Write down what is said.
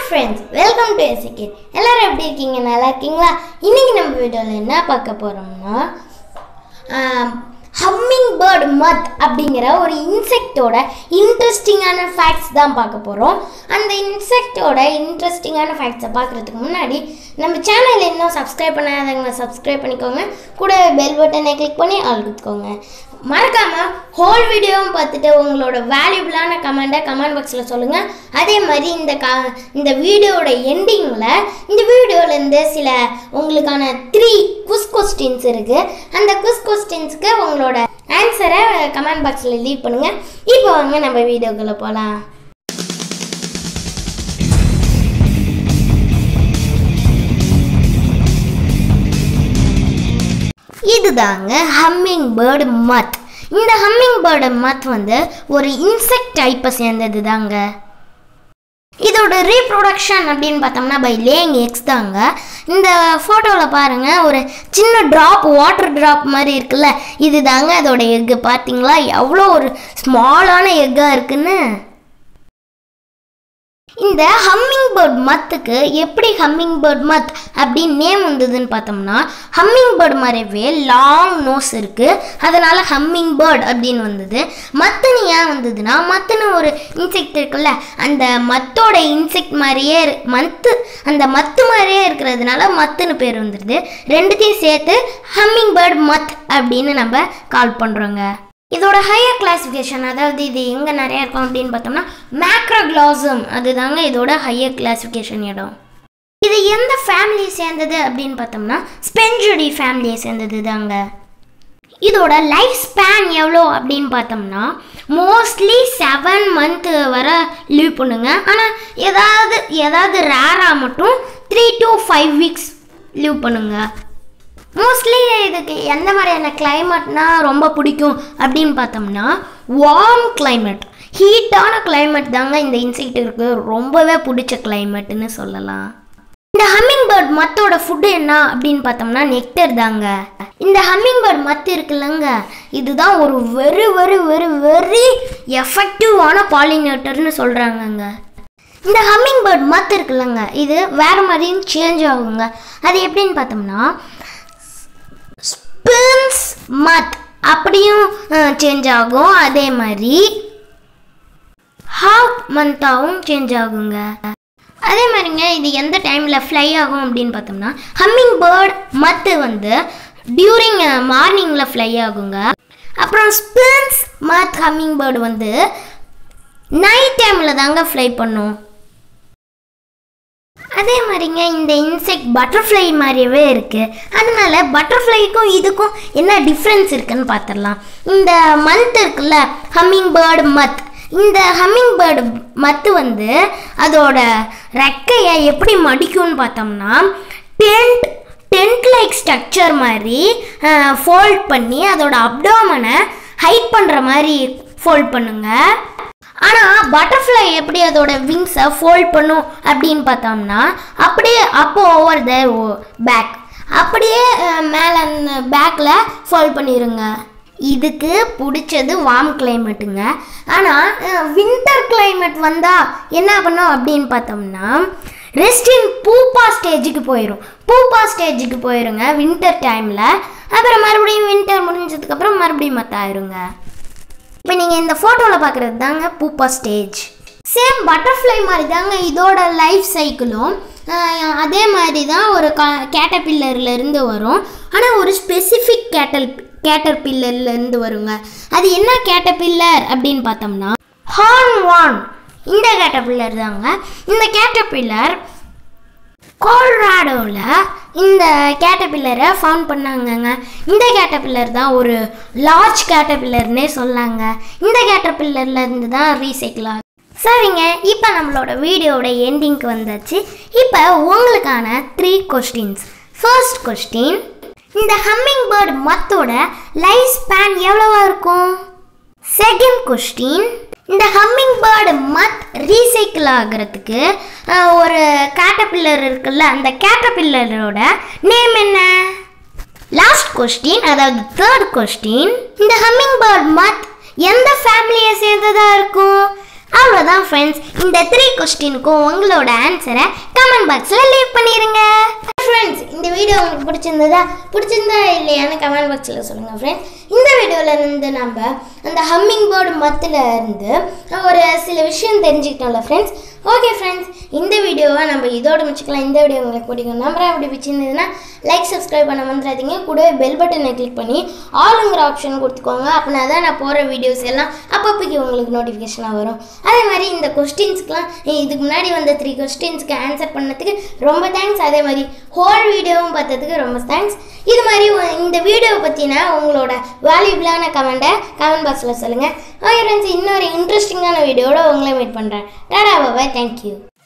friends welcome to எசிகேட் எல்லாரும் எப்படி இருக்கீங்க நல்லா இருக்கீங்களா இன்னைக்கு நம்ம வீடியோவில் என்ன பார்க்க போகிறோம்னா ஹம்மிங் பேர்ட் மத் அப்படிங்கிற ஒரு இன்செக்டோட இன்ட்ரெஸ்டிங்கான ஃபேக்ட்ஸ் தான் பார்க்க போகிறோம் அந்த இன்செக்டோட இன்ட்ரெஸ்டிங்கான ஃபேக்ட்ஸை பார்க்குறதுக்கு முன்னாடி நம்ம சேனல் இன்னும் சப்ஸ்கிரைப் பண்ணாதவங்க சப்ஸ்கிரைப் பண்ணிக்கோங்க கூட பெல் பட்டனை கிளிக் பண்ணி ஆள் கொடுத்துக்கோங்க மறக்காமல் ஹோல் வீடியோவும் பார்த்துட்டு உங்களோட வேல்யூபிளான கமெண்ட்டை கமெண்ட் பாக்ஸில் சொல்லுங்கள் அதே மாதிரி இந்த க இந்த வீடியோவோட எண்டிங்கில் இந்த வீடியோலேருந்து சில உங்களுக்கான த்ரீ குஸ் கொஸ்டின்ஸ் இருக்குது அந்த குஸ் கொஸ்டின்ஸ்க்கு உங்களோட ஆன்சரை கமெண்ட் பாக்ஸில் லீவ் பண்ணுங்கள் இப்போ வாங்க நம்ம வீடியோக்குள்ளே போகலாம் இதுதாங்க ஹம்மிங் பேர்டு மத் இந்த ஹம்மிங் பேர்டு மத் வந்து ஒரு இன்செக்ட் டைப்பை சேர்ந்தது தாங்க இதோட ரீப்ரொடக்ஷன் அப்படின்னு பார்த்தோம்னா பை லேயிங் எக்ஸ் தாங்க இந்த ஃபோட்டோவில் பாருங்கள் ஒரு சின்ன ட்ராப் வாட்டர் ட்ராப் மாதிரி இருக்குல்ல இது தாங்க அதோட எக்கு பார்த்தீங்களா எவ்வளோ ஒரு ஸ்மாலான எக்காக இருக்குன்னு இந்த ஹம்மிங் பேர்ட் மத்துக்கு எப்படி ஹம்மிங் பேர்ட் மத் அப்படின்னு நேம் வந்ததுன்னு பார்த்தோம்னா ஹம்மிங் பேர்ட் மாதிரிவே லாங் நோஸ் இருக்குது அதனால் ஹம்மிங் பேர்ட் அப்படின்னு வந்தது மத்துன்னு ஏன் வந்ததுன்னா மத்துன்னு ஒரு இன்செக்ட் இருக்குல்ல அந்த மத்தோட இன்செக்ட் மாதிரியே இரு- மத்து அந்த மத்து மாதிரியே இருக்கிறதுனால மத்துன்னு பேர் வந்துடுது ரெண்டுத்தையும் சேர்த்து ஹம்மிங் பேர்ட் மத் அப்படின்னு நம்ம கால் பண்ணுறோங்க இதோட ஹையர் கிளாசிஃபிகேஷன் அதாவது இது எங்கே நிறையா இருக்கும் அப்படின்னு பார்த்தோம்னா மேக்ரோக்ளாசம் அதுதாங்க இதோட ஹையர் கிளாசிஃபிகேஷன் இடம் இது எந்த ஃபேமிலியை சேர்ந்தது அப்படின்னு பார்த்தோம்னா ஸ்பெஞ்சுடி ஃபேமிலியை சேர்ந்தது தாங்க இதோட லைஃப் ஸ்பேன் எவ்வளோ அப்படின்னு பார்த்தோம்னா மோஸ்ட்லி செவன் மந்த் வர லீவ் பண்ணுங்க ஆனால் ஏதாவது ஏதாவது ரேராக மட்டும் three to five weeks leave பண்ணுங்க மோஸ்ட்லி இதுக்கு எந்த மாதிரியான கிளைமேட்னா ரொம்ப பிடிக்கும் அப்படின்னு பார்த்தோம்னா வார்ம் climate ஹீட்டான climate தாங்க இந்த இன்செக்ட்டுக்கு ரொம்பவே பிடிச்ச கிளைமேட்டுன்னு சொல்லலாம் இந்த ஹம்மிங் பேர்ட் மத்தோட ஃபுட்டு என்ன அப்படின்னு பார்த்தோம்னா நெக்டர் தாங்க இந்த ஹம்மிங் பேர்ட் மத்து இருக்குல்லங்க இதுதான் ஒரு வெரி வெரி வெரி வெரி எஃபெக்டிவான பாலினேட்டர்னு சொல்கிறாங்கங்க இந்த ஹம்மிங் பேர்ட் மத்து இருக்குல்லங்க இது வேறு மாதிரியும் சேஞ்ச் ஆகுங்க அது எப்படின்னு பார்த்தோம்னா ஸ்பின்ஸ் மத் அப்படியும் சேஞ்ச் ஆகும் அதே மாதிரி ஹாஃப் மந்தாவும் சேஞ்ச் ஆகுங்க அதே மாதிரிங்க இது எந்த டைமில் ஃப்ளை ஆகும் அப்படின்னு பார்த்தோம்னா ஹம்மிங் பேர்ட் மத்து வந்து டியூரிங் மார்னிங்கில் ஃப்ளை ஆகுங்க அப்புறம் ஸ்பின்ஸ் மத் ஹம்மிங் பேர்டு வந்து நைட் டைமில் தாங்க ஃப்ளை பண்ணும் அதே மாதிரிங்க இந்த இன்செக்ட் பட்டர்ஃப்ளை மாதிரியவே இருக்குது அதனால பட்டர்ஃப்ளைக்கும் இதுக்கும் என்ன டிஃப்ரென்ஸ் இருக்குன்னு பார்த்துடலாம் இந்த மந்த் இருக்குல்ல ஹம்மிங் பேர்டு மத் இந்த ஹம்மிங் பேர்டு மத்து வந்து அதோட ரெக்கையை எப்படி மடிக்கும்னு பார்த்தோம்னா டென்ட் டென்ட் லைக் ஸ்ட்ரக்சர் மாதிரி ஃபோல்ட் பண்ணி அதோட அப்டோமனை ஹைட் பண்ணுற மாதிரி ஃபோல்ட் பண்ணுங்க ஆனால் பட்டர்ஃப்ளை எப்படி அதோட விங்ஸை ஃபோல்ட் பண்ணும் அப்படின்னு பார்த்தோம்னா அப்படியே அப்போ ஓவர் த பேக் அப்படியே மேலே அந்த பேக்கில் ஃபோல்ட் பண்ணிடுங்க இதுக்கு பிடிச்சது வார்ம் கிளைமேட்டுங்க ஆனால் வின்டர் கிளைமேட் வந்தால் என்ன பண்ணும் அப்படின்னு பார்த்தோம்னா ரெஸ்ட் இன் பூப்பா ஸ்டேஜுக்கு போயிடும் பூப்பா ஸ்டேஜுக்கு போயிருங்க வின்டர் டைமில் அப்புறம் மறுபடியும் வின்டர் முடிஞ்சதுக்கப்புறம் மறுபடியும் மற்ற ஆயிருங்க இப்போ நீங்கள் இந்த ஃபோட்டோவில் பார்க்குறது தாங்க பூப்பா ஸ்டேஜ் சேம் பட்டர்ஃப்ளை மாதிரி தாங்க இதோட லைஃப் சைக்கிளும் அதே மாதிரி தான் ஒரு கா இருந்து வரும் ஆனால் ஒரு ஸ்பெசிஃபிக் கேட்டல் கேட்டர் இருந்து வருங்க அது என்ன கேட்டபில்லர் அப்படின்னு பார்த்தோம்னா ஹார்ன் வான் இந்த கேட்டபில்லர் தாங்க இந்த கேட்டபில்லர் கோல்ராடோவில் இந்த கேட்டபில்லரை ஃபவுண்ட் பண்ணாங்கங்க இந்த கேட்டபில்லர் தான் ஒரு லார்ஜ் கேட்டபில்லர்னே சொல்லாங்க இந்த கேட்டபில்லர்ல இருந்து தான் ரீசைக்கிள் ஆகும் சரிங்க இப்போ நம்மளோட வீடியோட எண்டிங்க்கு வந்தாச்சு இப்போ உங்களுக்கான த்ரீ கொஸ்டின்ஸ் ஃபர்ஸ்ட் கொஸ்டின் இந்த ஹம்மிங் பேர்ட் மத்தோட லைஃப் ஸ்பேன் எவ்வளவா இருக்கும் செகண்ட் கொஸ்டின் இந்த ஹம்மிங் பேர்டு மத் ரீசைக்கிள் ஆகிறதுக்கு அஹ், ஒரு கேட்டபில்லர் இருக்குல்ல அந்த கேட்டபில்லரோட நேம் என்ன லாஸ்ட் கொஸ்டின் அதாவது தேர்ட் கொஸ்டின் இந்த ஹம்மிங் பேர்ட் மத் எந்த ஃபேமிலியை சேர்ந்ததா இருக்கும் அவ்வளோதான் ஃப்ரெண்ட்ஸ் இந்த த்ரீ கொஸ்டினுக்கும் உங்களோட ஆன்சரை கமெண்ட் பாக்ஸில் லீவ் பண்ணிடுங்க ஃப்ரெண்ட்ஸ் இந்த வீடியோ உங்களுக்கு பிடிச்சிருந்ததா பிடிச்சிருந்தா இல்லையான்னு கமெண்ட் பாக்ஸில் சொல்லுங்கள் ஃப்ரெண்ட்ஸ் இந்த வீடியோவில் இருந்து நம்ம அந்த ஹம்மிங் பேர்டு மத்தில் இருந்து ஒரு சில விஷயம் தெரிஞ்சுக்கிட்டோம்ல ஃப்ரெண்ட்ஸ் ஓகே ஃப்ரெண்ட்ஸ் இந்த வீடியோவை நம்ம இதோட முடிச்சுக்கலாம் இந்த வீடியோ உங்களுக்கு பிடிக்கும் நம்பரை அப்படி பிடிச்சிருந்ததுன்னா லைக் சப்ஸ்கிரைப் பண்ண மறந்துடாதீங்க கூடவே பெல் பட்டனை கிளிக் பண்ணி ஆளுங்கிற ஆப்ஷன் கொடுத்துக்கோங்க அப்படின்னா தான் நான் போகிற வீடியோஸ் எல்லாம் அப்பப்போக்கு உங்களுக்கு நோட்டிஃபிகேஷனாக வரும் அதே மாதிரி இந்த கொஸ்டின்ஸ்க்குலாம் இதுக்கு முன்னாடி வந்த த்ரீ கொஸ்டின்ஸ்க்கு ஆன்சர் பண்ணதுக்கு ரொம்ப தேங்க்ஸ் அதே மாதிரி ஹோல் வீடியோவும் பார்த்ததுக்கு ரொம்ப தேங்க்ஸ் இது மாதிரி உ- இந்த வீடியோவை பற்றின உங்களோட வேல்யூபிளான கமெண்ட்டை கமெண்ட் பாக்ஸில் சொல்லுங்கள் ஓகே ஃப்ரெண்ட்ஸ் இன்னொரு இன்ட்ரெஸ்டிங்கான வீடியோட உங்களை மீட் பண்ணுறேன் டாடா பாபாய் தேங்க்யூ